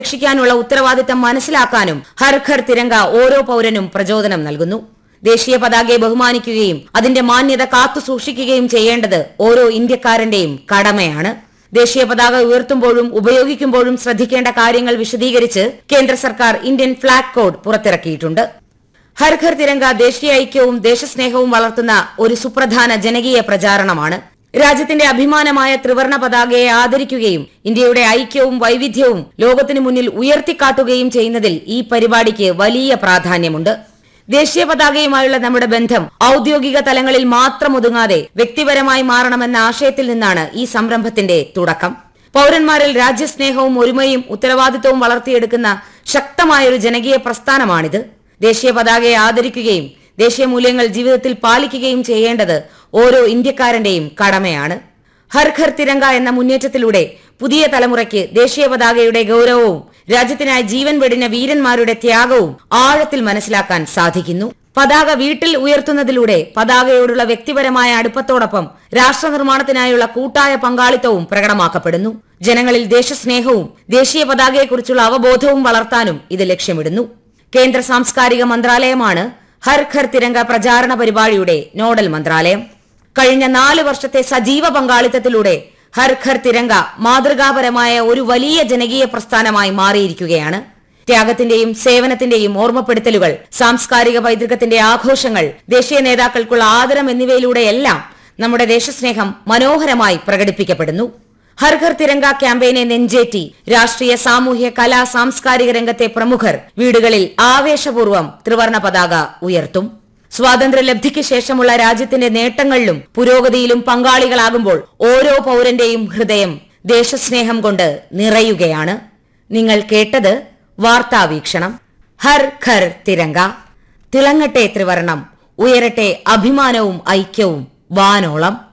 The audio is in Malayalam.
രക്ഷിക്കാനുള്ള ഉത്തരവാദിത്തം മനസ്സിലാക്കാനും ഹർ ഘർ തിരങ്ക ഓരോ പൌരനും പ്രചോദനം നൽകുന്നു ദേശീയ പതാകയെ ബഹുമാനിക്കുകയും അതിന്റെ മാന്യത കാത്തു സൂക്ഷിക്കുകയും ചെയ്യേണ്ടത് ഓരോ ഇന്ത്യക്കാരന്റെയും കടമയാണ് ദേശീയ പതാക ഉയർത്തുമ്പോഴും ഉപയോഗിക്കുമ്പോഴും ശ്രദ്ധിക്കേണ്ട കാര്യങ്ങൾ വിശദീകരിച്ച് കേന്ദ്ര സർക്കാർ ഇന്ത്യൻ ഫ്ളാഗ് കോഡ് പുറത്തിറക്കിയിട്ടുണ്ട് ഹർ ഘർ തിരങ്ക ദേശീയ ഐക്യവും ദേശസ്നേഹവും വളർത്തുന്ന ഒരു സുപ്രധാന ജനകീയ പ്രചാരണമാണ് രാജ്യത്തിന്റെ അഭിമാനമായ ത്രിവർണ പതാകയെ ആദരിക്കുകയും ഇന്ത്യയുടെ ഐക്യവും വൈവിധ്യവും ലോകത്തിനു മുന്നിൽ ഉയർത്തിക്കാട്ടുകയും ചെയ്യുന്നതിൽ ഈ പരിപാടിക്ക് വലിയ പ്രാധാന്യമുണ്ട് ദേശീയ പതാകയുമായുള്ള നമ്മുടെ ബന്ധം ഔദ്യോഗിക തലങ്ങളിൽ മാത്രം ഒതുങ്ങാതെ വ്യക്തിപരമായി മാറണമെന്ന ആശയത്തിൽ നിന്നാണ് ഈ സംരംഭത്തിന്റെ തുടക്കം പൌരന്മാരിൽ രാജ്യസ്നേഹവും ഒരുമയും ഉത്തരവാദിത്തവും വളർത്തിയെടുക്കുന്ന ശക്തമായൊരു ജനകീയ പ്രസ്ഥാനമാണിത് ദേശീയ പതാകയെ ആദരിക്കുകയും ദേശീയ മൂല്യങ്ങൾ ജീവിതത്തിൽ പാലിക്കുകയും ചെയ്യേണ്ടത് ഓരോ ഇന്ത്യക്കാരന്റെയും കടമയാണ് ഹർ ഘർ തിരങ്ക എന്ന മുന്നേറ്റത്തിലൂടെ പുതിയ തലമുറയ്ക്ക് ദേശീയ പതാകയുടെ ഗൗരവവും രാജ്യത്തിനായി ജീവൻ വെടിഞ്ഞ വീരന്മാരുടെ ത്യാഗവും ആഴത്തിൽ മനസ്സിലാക്കാൻ സാധിക്കുന്നു പതാക വീട്ടിൽ ഉയർത്തുന്നതിലൂടെ പതാകയോടുള്ള വ്യക്തിപരമായ അടുപ്പത്തോടൊപ്പം രാഷ്ട്ര നിർമ്മാണത്തിനായുള്ള കൂട്ടായ പങ്കാളിത്തവും പ്രകടമാക്കപ്പെടുന്നു ജനങ്ങളിൽ ദേശസ്നേഹവും ദേശീയ പതാകയെക്കുറിച്ചുള്ള അവബോധവും വളർത്താനും ഇത് ലക്ഷ്യമിടുന്നു കേന്ദ്ര സാംസ്കാരിക മന്ത്രാലയമാണ് ഹർ ഘർ തിരങ്ക പ്രചാരണ പരിപാടിയുടെ നോഡൽ മന്ത്രാലയം കഴിഞ്ഞ നാല് വർഷത്തെ സജീവ പങ്കാളിത്തത്തിലൂടെ ഹർ ഘർ തിരങ്ക മാതൃകാപരമായ ഒരു വലിയ ജനകീയ പ്രസ്ഥാനമായി മാറിയിരിക്കുകയാണ് ത്യാഗത്തിന്റെയും സേവനത്തിന്റെയും ഓർമ്മപ്പെടുത്തലുകൾ സാംസ്കാരിക പൈതൃകത്തിന്റെ ആഘോഷങ്ങൾ ദേശീയ നേതാക്കൾക്കുള്ള ആദരം എന്നിവയിലൂടെയെല്ലാം നമ്മുടെ ദേശസ്നേഹം മനോഹരമായി പ്രകടിപ്പിക്കപ്പെടുന്നു ഹർ ഘർ തിരങ്ക ക്യാമ്പയിനെ നെഞ്ചേറ്റി രാഷ്ട്രീയ സാമൂഹ്യ കലാ സാംസ്കാരിക രംഗത്തെ പ്രമുഖർ വീടുകളിൽ ആവേശപൂർവ്വം ത്രിവർണ പതാക ഉയർത്തും സ്വാതന്ത്ര്യലബ്ധിക്ക് ശേഷമുള്ള രാജ്യത്തിന്റെ നേട്ടങ്ങളിലും പുരോഗതിയിലും പങ്കാളികളാകുമ്പോൾ ഓരോ പൌരന്റെയും ഹൃദയം ദേശസ്നേഹം കൊണ്ട് നിറയുകയാണ് നിങ്ങൾ കേട്ടത് വാർത്താവീക്ഷണം ഹർ ഘർ തിരങ്ക തിളങ്ങട്ടെ ത്രിവർണം ഉയരട്ടെ അഭിമാനവും ഐക്യവും വാനോളം